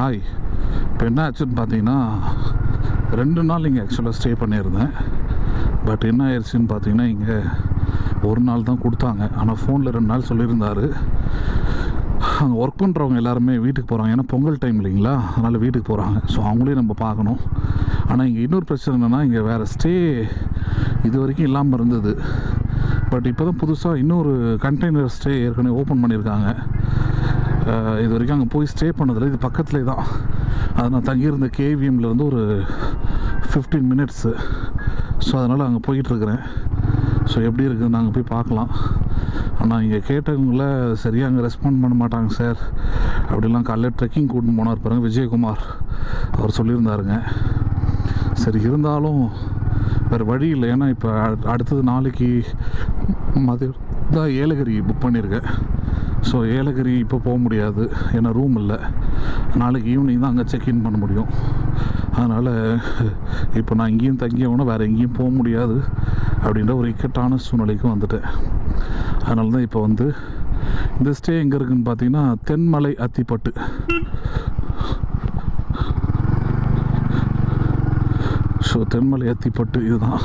Hi இப்போ என்ன ஆச்சுன்னு பார்த்தீங்கன்னா ரெண்டு நாள் இங்கே ஆக்சுவலாக ஸ்டே பண்ணியிருந்தேன் பட் என்ன ஆயிடுச்சுன்னு பார்த்தீங்கன்னா இங்கே ஒரு நாள் தான் கொடுத்தாங்க ஆனால் ஃபோனில் ரெண்டு நாள் சொல்லியிருந்தாரு அங்கே ஒர்க் பண்ணுறவங்க எல்லாருமே வீட்டுக்கு போகிறாங்க ஏன்னா பொங்கல் டைம் இல்லைங்களா அதனால் வீட்டுக்கு போகிறாங்க ஸோ அவங்களையும் நம்ம பார்க்கணும் ஆனால் இங்கே இன்னொரு பிரச்சனை என்னென்னா இங்கே வேறு ஸ்டே இது வரைக்கும் இல்லாமல் இருந்தது பட் இப்போ தான் புதுசாக இன்னொரு கண்டெய்னர் ஸ்டே ஏற்கனவே ஓப்பன் பண்ணியிருக்காங்க அஹ் இது வரைக்கும் அங்கே போய் ஸ்டே பண்ணதில்லை இது பக்கத்துலேயே தான் அது நான் தங்கியிருந்த கேவிஎம்ல இருந்து ஒரு ஃபிஃப்டீன் மினிட்ஸு ஸோ அதனால் அங்கே போயிட்டுருக்குறேன் ஸோ எப்படி இருக்குது நாங்கள் போய் பார்க்கலாம் ஆனால் இங்கே கேட்டவங்கள சரியாக அங்கே ரெஸ்பாண்ட் பண்ண மாட்டாங்க சார் அப்படிலாம் காலைல ட்ரெக்கிங் கூட்டின்னு போனார் பாருங்க விஜயகுமார் அவர் சொல்லியிருந்தாருங்க சரி இருந்தாலும் வேறு வழி இல்லை ஏன்னா இப்போ அ- அடுத்தது நாளைக்கு மதியம் தான் ஏலகிரி புக் பண்ணியிருக்கேன் ஸோ ஏலகிரி இப்போ போக முடியாது ஏன்னா ரூம் இல்லை நாளைக்கு ஈவினிங் தான் அங்கே செக்இன் பண்ண முடியும் அதனால் இப்போ நான் இங்கேயும் தங்கியவனா வேறு எங்கேயும் போக முடியாது அப்படின்ற ஒரு இக்கட்டான சூழ்நிலைக்கு வந்துட்டேன் அதனால தான் இப்போ வந்து இந்த ஸ்டே எங்கே இருக்குன்னு பார்த்தீங்கன்னா தென்மலை அத்திப்பட்டு ஸோ தென்மலை அத்திப்பட்டு இதுதான்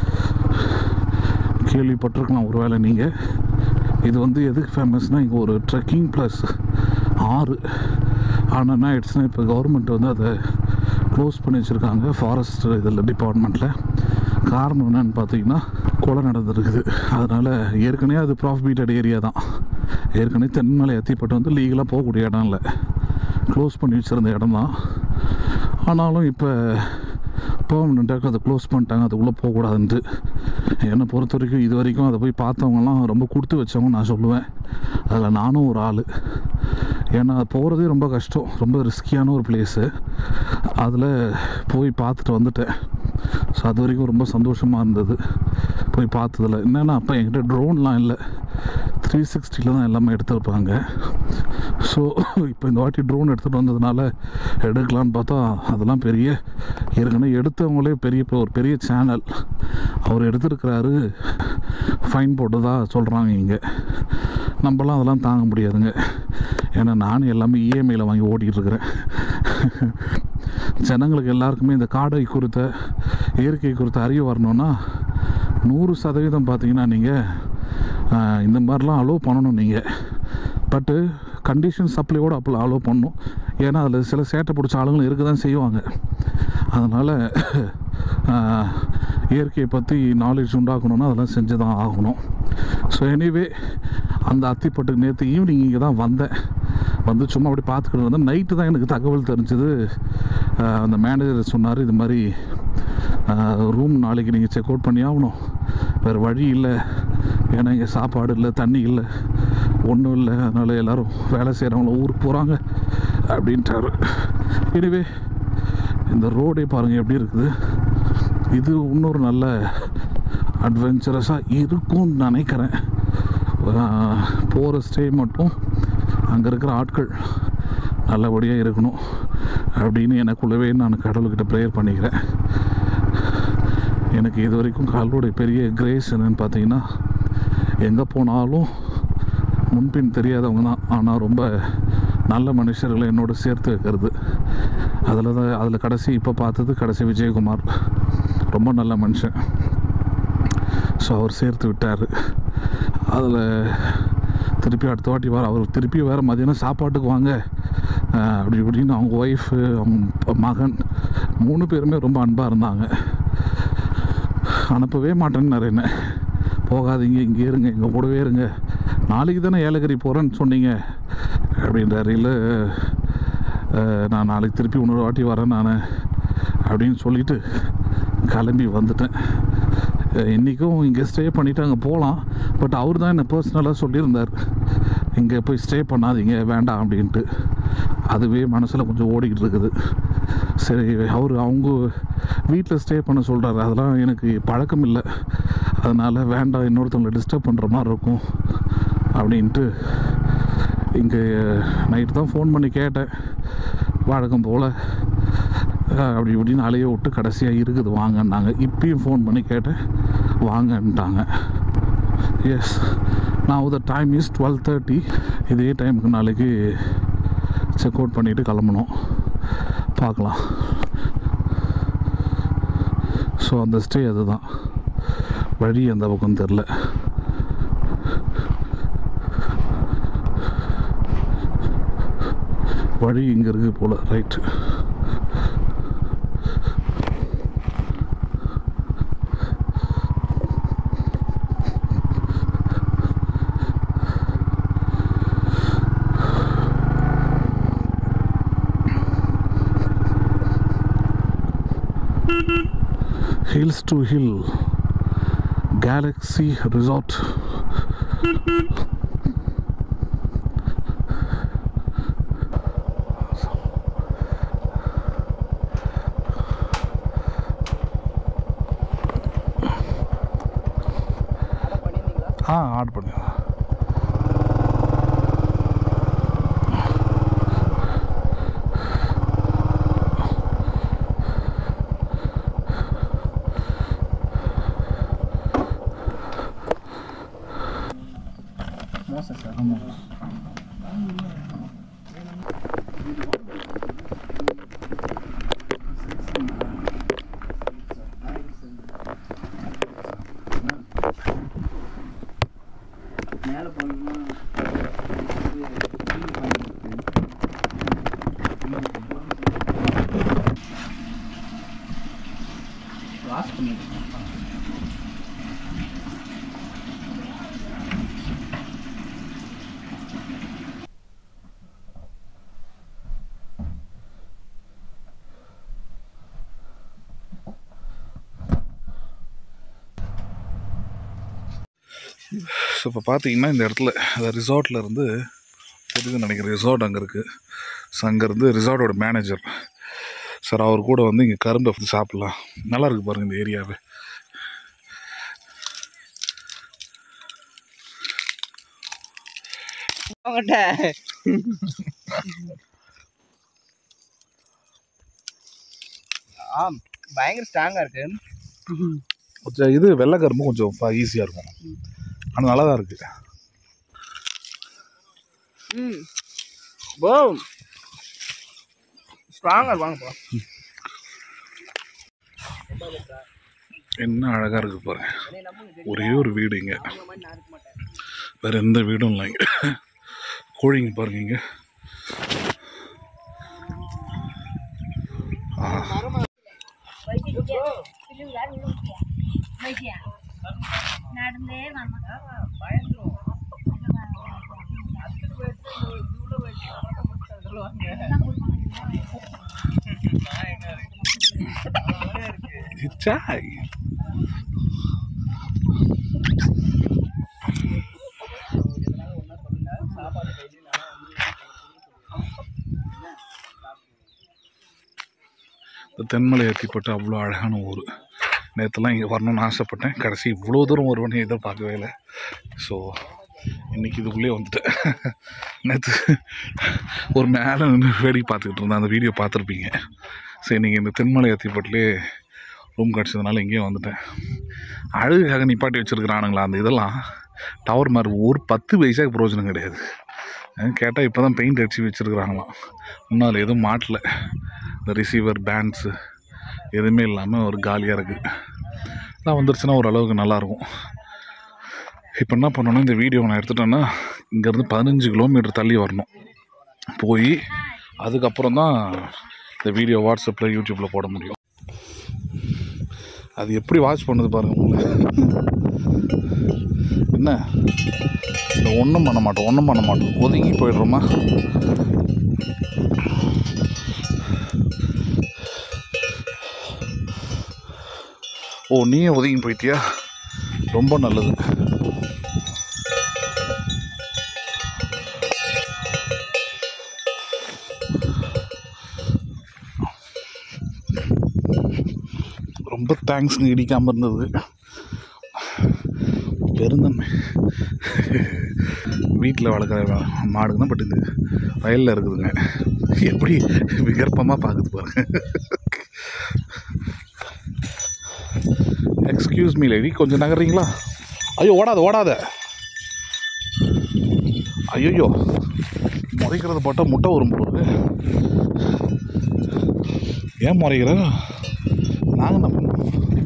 கேள்விப்பட்டிருக்கலாம் ஒருவேளை நீங்கள் இது வந்து எதுக்கு ஃபேமஸ்னால் இங்கே ஒரு ட்ரெக்கிங் ப்ளஸ் ஆறு ஆனால் என்ன ஆயிடுச்சுன்னா இப்போ கவர்மெண்ட் வந்து அதை க்ளோஸ் பண்ணி வச்சுருக்காங்க ஃபாரஸ்ட் இதில் டிபார்ட்மெண்ட்டில் காரணம் என்னன்னு பார்த்தீங்கன்னா கொலை நடந்திருக்குது அதனால் ஏற்கனவே அது ப்ராஃபிட்டட் ஏரியா தான் ஏற்கனவே தென்மலை அத்திப்பட்டு வந்து லீகலாக போகக்கூடிய இடம் இல்லை க்ளோஸ் பண்ணி வச்சுருந்த இடம் தான் ஆனாலும் இப்போ பெர்மனெண்ட்டாக அதை க்ளோஸ் பண்ணிட்டாங்க அதுக்குள்ளே போகக்கூடாதுன்ட்டு என்னை பொறுத்த வரைக்கும் இது வரைக்கும் அதை போய் பார்த்தவங்கலாம் ரொம்ப கொடுத்து வச்சவங்க நான் சொல்லுவேன் அதில் நானும் ஒரு ஆள் ஏன்னா அது போகிறதே ரொம்ப கஷ்டம் ரொம்ப ரிஸ்கியான ஒரு பிளேஸு அதில் போய் பார்த்துட்டு வந்துட்டேன் ஸோ அது வரைக்கும் ரொம்ப சந்தோஷமாக இருந்தது போய் பார்த்ததில் என்னென்னா அப்போ என்கிட்ட ட்ரோன்லாம் இல்லை த்ரீ சிக்ஸ்டியில் தான் எல்லாமே எடுத்திருப்பாங்க ஸோ இப்போ இந்த வாட்டி ட்ரோன் எடுத்துகிட்டு வந்ததுனால எடுக்கலான்னு பார்த்தா அதெல்லாம் பெரிய ஏற்கனவே எடுத்தவங்களே பெரிய இப்போ ஒரு பெரிய சேனல் அவர் எடுத்திருக்கிறாரு ஃபைன் போட்டதா சொல்கிறாங்க இங்கே நம்மலாம் அதெல்லாம் தாங்க முடியாதுங்க ஏன்னா நானும் எல்லாமே இஎம்ஐயில் வாங்கி ஓட்டிகிட்டு இருக்கிறேன் ஜனங்களுக்கு எல்லாருக்குமே இந்த காடை குறித்த இயற்கை குறித்த அறிவு வரணும்னா நூறு சதவீதம் பார்த்தீங்கன்னா நீங்கள் இந்த மாதிரிலாம் அலோவ் பண்ணணும் நீங்கள் பட்டு கண்டிஷன் சப்ளையோடு அப்போ அலோவ் பண்ணணும் ஏன்னா அதில் சில சேட்டை பிடிச்ச ஆளுங்களும் இருக்க தான் செய்வாங்க அதனால் இயற்கையை பற்றி நாலேஜ் உண்டாக்கணும்னா அதெல்லாம் செஞ்சு தான் ஆகணும் ஸோ எனிவே அந்த அத்திப்பட்டுக்கு நேற்று ஈவினிங் இங்கே தான் வந்தேன் வந்து சும்மா அப்படி பார்த்துக்கிட்டு இருந்தேன் நைட்டு தான் எனக்கு தகவல் தெரிஞ்சது அந்த மேனேஜர் சொன்னார் இது மாதிரி ரூம் நாளைக்கு நீங்கள் செக் அவுட் பண்ணி ஆகணும் வேறு வழி இல்லை ஏன்னா இங்கே சாப்பாடு இல்லை தண்ணி இல்லை ஒன்றும் இல்லை அதனால் எல்லோரும் வேலை செய்கிறவங்கள ஊருக்கு போகிறாங்க அப்படின்ட்டாரு எனிவே இந்த ரோடே பாருங்கள் எப்படி இருக்குது இது இன்னொரு நல்ல அட்வென்ச்சரஸாக இருக்கும்னு நினைக்கிறேன் போகிற ஸ்டே மட்டும் அங்கே இருக்கிற ஆட்கள் நல்லபடியாக இருக்கணும் அப்படின்னு எனக்குள்ளவே நான் கடவுள்கிட்ட ப்ரேயர் பண்ணிக்கிறேன் எனக்கு இது வரைக்கும் கடவுளுடைய பெரிய கிரேஸ் என்னன்னு பார்த்தீங்கன்னா எங்கே போனாலும் முன்பின் தெரியாதவங்க தான் ஆனால் ரொம்ப நல்ல மனுஷர்களை என்னோட சேர்த்து வைக்கிறது அதில் தான் அதில் கடைசி இப்போ பார்த்தது கடைசி விஜயகுமார் ரொம்ப நல்ல மனுஷன் ஸோ அவர் சேர்த்து விட்டார் அதில் திருப்பி அடுத்த வாட்டி வர அவர் திருப்பி வேறு மதியானம் சாப்பாட்டுக்கு வாங்க அஹ் அப்படி இப்படின்னு அவங்க ஒய்ஃபு அவங்க மகன் மூணு பேருமே ரொம்ப அன்பாக இருந்தாங்க அனுப்பவே மாட்டேன்னாரு என்ன போகாதீங்க இங்கே இருங்க எங்கள் கூடவே இருங்க நாளைக்கு தானே ஏலகிரி போகிறேன்னு சொன்னீங்க அப்படின்றாரு இல்லை அஹ், நான் நாளைக்கு திருப்பி இன்னொரு வாட்டி வரேன் நான் அப்படின்னு சொல்லிட்டு கிளம்பி வந்துட்டேன் அஹ், இன்றைக்கும் இங்கே ஸ்டே பண்ணிவிட்டு அங்கே போகலாம் பட் அவர் தான் என்னை பர்சனலாக சொல்லியிருந்தார் இங்கே போய் ஸ்டே பண்ணாதீங்க வேண்டாம் அப்படின்ட்டு அதுவே மனசில் கொஞ்சம் ஓடிக்கிட்டு இருக்குது சரி அவர் அவங்க வீட்டில் ஸ்டே பண்ண சொல்கிறாரு அதெல்லாம் எனக்கு பழக்கம் இல்லை அதனால் வேண்டாம் இன்னொருத்தவங்களை டிஸ்டர்ப் பண்ணுற மாதிரி இருக்கும் அப்படின்ட்டு இங்கே நைட்டு தான் ஃபோன் பண்ணி கேட்டேன் வழக்கம் போல் அப்படி இப்படின்னு அலைய விட்டு கடைசியாக இருக்குது வாங்கன்னாங்க இப்பயும் ஃபோன் பண்ணி கேட்டேன் வாங்கன்ட்டாங்க எஸ் நான் the time is twelve thirty இதே டைமுக்கு நாளைக்கு செக் அவுட் பண்ணிவிட்டு கிளம்பணும் பார்க்கலாம் ஸோ அந்த ஸ்டே அதுதான் வழி அந்த பக்கம் தெரில வழி இங்கே இருக்குது போல் right hills to hill galaxy resort ஆ ஆர்டர் பண்ணிடுறேன் மோசம் சார் ஆமாம் மேலே போனோம்னா வாஷ் பண்ணிடுங்க ஸோ இப்போ பார்த்தீங்கன்னா இந்த இடத்துல அந்த ரிசார்ட்டில் இருந்து தெரியுதுன்னு நினைக்கிறேன் ரிசார்ட் அங்கே இருக்குது ஸோ அங்கேருந்து ரிசார்ட்டோட மேனேஜர் சார் அவர் கூட வந்து இங்கே கரும்பு அப்படி சாப்பிட்லாம் நல்லா இருக்கு பாருங்கள் இந்த ஏரியாவே அவங்ககிட்ட ஆ பயங்கர ஸ்ட்ராங்காக இருக்கு கொஞ்சம் இது வெள்ளை கரும்பு கொஞ்சம் ஈஸியாக இருக்கும் ஆனால் நல்லா தான் இருக்குது ம் போ ஸ்ட்ராங்காக இருப்பாங்கப்பா என்ன அழகாக இருக்குது பாருங்க ஒரே ஒரு வீடு இங்கே வேறு எந்த வீடும் இல்லை இங்கே கோழிங்க பாருங்க இங்கே ஆஹா நடந்தே சாய் இந்த தென்மலை ஏற்றிப்பட்டு அவ்வளோ அழகான ஊர் நேற்றுலாம் இங்கே வரணும்னு ஆசைப்பட்டேன் கடைசி இவ்வளோ தூரம் வருவேன்னு எதிர்பார்க்கவே இல்லை ஸோ இன்றைக்கி இதுக்குள்ளே வந்துட்டேன் நேற்று ஒரு மேலே நின்று வேடிக்கை பார்த்துக்கிட்டு இருந்தேன் அந்த வீடியோ பார்த்துருப்பீங்க சரி நீங்கள் இந்த தென்மலை ஏற்றிப்பட்டுலேயே ரூம் கிடச்சதுனால இங்கேயே வந்துட்டேன் அழகுக்காக நிப்பாட்டி வச்சுருக்குறானுங்களா அந்த இதெல்லாம் டவர் மாதிரி ஒரு பத்து பைசாக்கு பிரயோஜனம் கிடையாது கேட்டால் இப்போ தான் பெயிண்ட் அடித்து வச்சுருக்குறாங்களாம் இன்னும் அதில் எதுவும் மாட்டல இந்த ரிசீவர் பேண்ட்ஸு எதுவுமே இல்லாமல் ஒரு காலியாக இருக்குது நான் வந்துருச்சுன்னா ஓரளவுக்கு நல்லாயிருக்கும் இப்போ என்ன பண்ணணும் இந்த வீடியோ நான் எடுத்துட்டேன்னா இங்கேருந்து பதினஞ்சு கிலோமீட்டர் தள்ளி வரணும் போய் அதுக்கப்புறம் தான் இந்த வீடியோ வாட்ஸ்அப்பில் யூடியூப்பில் போட முடியும் அது எப்படி வாட்ச் பண்ணுது பாருங்க உங்களை என்ன இந்த ஒன்றும் பண்ண மாட்டோம் ஒன்றும் பண்ண மாட்டோம் ஒதுங்கி போயிடுறோமா ஓ நீயே ஒதுங்கி போயிட்டியா ரொம்ப நல்லது ரொம்ப தேங்க்ஸுங்க இடிக்காமல் இருந்தது பெருந்தன்மை வீட்டில் வளர்க்குற மாடுங்க பட் இது வயலில் இருக்குதுங்க எப்படி விகற்பமாக பார்க்குது பாருங்க எக்ஸ்கியூஸ் மீ லேடி கொஞ்சம் நகர்றீங்களா ஐயோ ஓடாத ஓடாத ஐயோ முதைக்கிறது போட்டால் முட்டை வரும் போல இருக்கு ஏன் முறைகிற நாங்கள் என்ன பண்ணோம்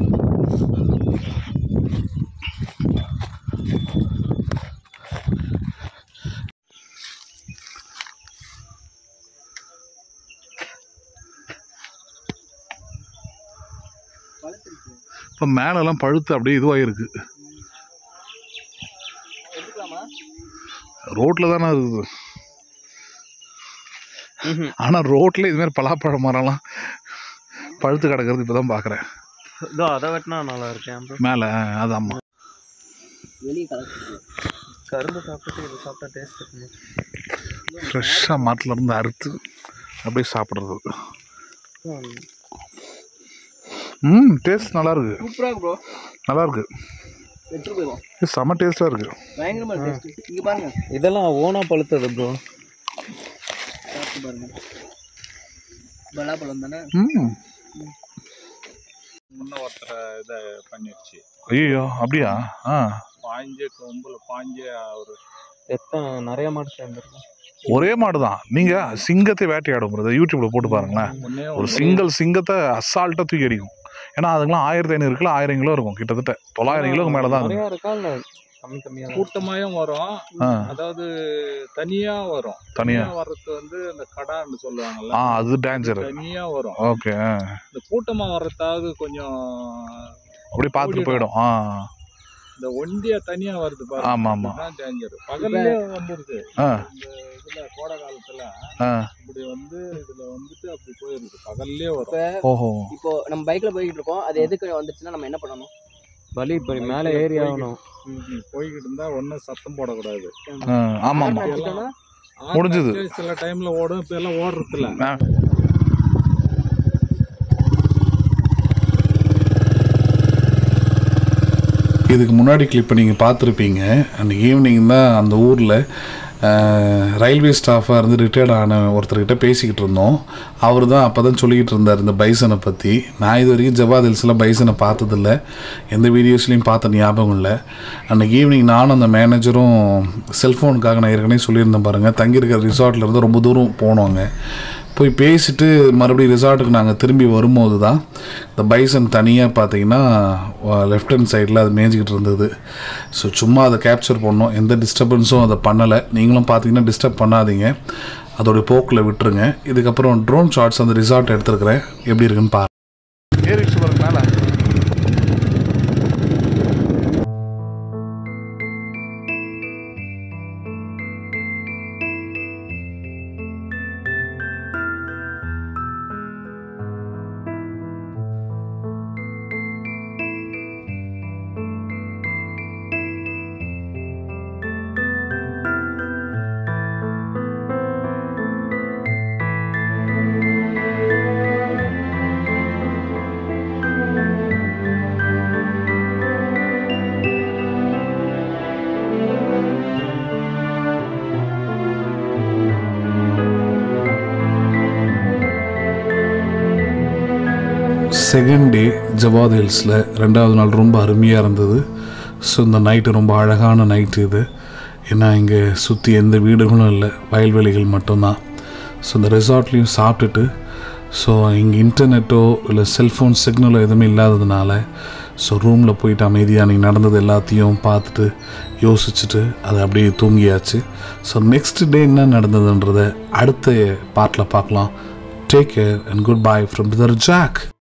இப்போ மேலெல்லாம் பழுத்து அப்படியே இதுவாகிருக்கு எடுத்துக்கலாமா ரோட்டில் தானே இருக்குது ஆனால் ரோட்டில் இதுமாரி பலாப்பழ மரம்லாம் பழுத்து கிடக்கிறது இப்போ தான் பார்க்குறேன் இதோ அதை வெட்டினா நல்லா இருக்கேன் bro. மேலே அதாம்மா வெளியே கலக்கு கரும்பு சாப்பிட்டு இது சாப்பிட்டா டேஸ்ட் இருக்குமா ஃப்ரெஷ்ஷாக மரத்துல இருந்து அறுத்து அப்படியே சாப்பிட்றது ம் டேஸ்ட் நல்லா இருக்கு சூப்பரா இருக்கு ப்ரோ நல்லா இருக்கு எடுத்துட்டு போயிடும் இது செம்ம டேஸ்ட்டாக இருக்கு பயங்கரமா டேஸ்ட் இங்க பாருங்க இதெல்லாம் ஓனா பழுத்தது ப்ரோ சாப்பிட்டு பாருங்க பலாப்பழம் தானே ம் முன்ன ஒருத்தரை இதை பண்ணிடுச்சு ஐயோ அப்படியா ஆ பாஞ்சு கொம்புல பாஞ்சு அவர் எத்தனை நிறைய மாடு சேர்ந்துருக்கும் ஒரே மாடு தான் நீங்கள் சிங்கத்தை வேட்டையாடும் brother. யூடியூப்ல போட்டு பாருங்களேன் முன்னே ஒரு சிங்கிள் சிங்கத்தை அசால்ட்டாக தூக்கி அடிக்கும் ஏன்னா அதுக்கெல்லாம் ஆயிரத்தி ஐநூறு கிலோ ஆயிரம் கிலோ இருக்கும் கிட்டத்தட்ட தொள்ளாயிரம் கிலோக்கு மேலே தான் நிறைய இருக்கும் இருக்கா இல்ல கம்மி கம்மியா தான் கூட்டமாயும் வரும் ஆ அதாவது தனியா வரும் தனியா வர்றது வந்து இந்த கடான்னு ஆ சொல்லுவாங்கல்ல அது டேஞ்சர் தனியா வரும் ஓகே இந்த கூட்டமா வர்றதாவது கொஞ்சம் அப்படியே பார்த்துட்டு போயிடும் ஆ இந்த ஒண்டியா தனியா வருது ஆமா, ஆமா. டேஞ்சர் பகல்லே வந்துருது ஆ இந்த இதுல கோடை காலத்துல ஆ இப்படி வந்து இதுல வந்துட்டு அப்படி போயிருது பகல்லே வரும் ஓஹோ இப்போ நம்ம பைக்ல போய்கிட்டு இருக்கோம் அது எதுக்கு வந்துச்சுன்னா நம்ம என்ன பண்ணணும் வலி இப்போ மேலே ஏறி ஆகணும் ம், போய்கிட்டு இருந்தா ஒன்றும் சத்தம் போடக்கூடாது ஆ ஆமாம் ஆமாம் அடிச்சிட்டோம்னா முடிஞ்சுது. ஆனா, சில டைம்ல ஓடும் இப்ப எல்லாம் ஓடுறது இல்ல ஆ இதுக்கு முன்னாடி கிளிப்பை நீங்கள் பார்த்துருப்பீங்க அன்றைக்கி ஈவினிங் தான் அந்த ஊரில் ரயில்வே ஸ்டாஃபாக இருந்து ரிட்டையர்ட் ஆன ஒருத்தர்கிட்ட பேசிக்கிட்டு இருந்தோம் அவர் தான் அப்போ தான் சொல்லிக்கிட்டு இருந்தார் இந்த பைசனை பற்றி நான் இது வரைக்கும் ஜவாத் ஹில்ஸில் பைசனை பார்த்ததில்ல எந்த வீடியோஸ்லையும் பார்த்த ஞாபகம் இல்லை அன்றைக்கி ஈவினிங் நானும் அந்த மேனேஜரும் செல்ஃபோனுக்காக நான் ஏற்கனவே சொல்லியிருந்தேன் பாருங்கள் தங்கியிருக்கிற ரிசார்ட்ல இருந்து ரொம்ப தூரம் போனோங்க போய் பேசிட்டு மறுபடியும் ரிசார்ட்டுக்கு நாங்கள் திரும்பி வரும்போது தான் இந்த பைசன் தனியாக பார்த்தீங்கன்னா லெஃப்ட் ஹேண்ட் சைடில் அது மேய்ஞ்சிக்கிட்டு இருந்தது ஸோ சும்மா அதை கேப்சர் பண்ணோம் எந்த டிஸ்டர்பன்ஸும் அதை பண்ணலை நீங்களும் பார்த்தீங்கன்னா டிஸ்டர்ப் பண்ணாதீங்க அதோடைய போக்கில் விட்டுருங்க இதுக்கப்புறம் ட்ரோன் ஷாட்ஸ் அந்த ரிசார்ட் எடுத்துருக்கிறேன் எப்படி இருக்குன்னு பாருங்க ஏறிச்சு பாருங்க மேலே செகண்ட் டே ஜவாத் ஹில்ஸில் ரெண்டாவது நாள் ரொம்ப அருமையாக இருந்தது ஸோ இந்த நைட்டு ரொம்ப அழகான நைட்டு இது ஏன்னா இங்கே சுற்றி எந்த வீடுகளும் இல்லை வயல்வெளிகள் மட்டும்தான் ஸோ இந்த ரெசார்ட்லேயும் சாப்பிட்டுட்டு ஸோ இங்கே இன்டர்நெட்டோ இல்லை செல்ஃபோன் சிக்னலோ எதுவுமே இல்லாததுனால ஸோ ரூமில் போயிட்டு அமைதியாக அன்றைக்கி நடந்தது எல்லாத்தையும் பார்த்துட்டு யோசிச்சுட்டு அதை அப்படியே தூங்கியாச்சு ஸோ நெக்ஸ்ட் டே என்ன நடந்ததுன்றதை அடுத்த பார்ட்டில் பார்க்கலாம் take care and good bye from brother jack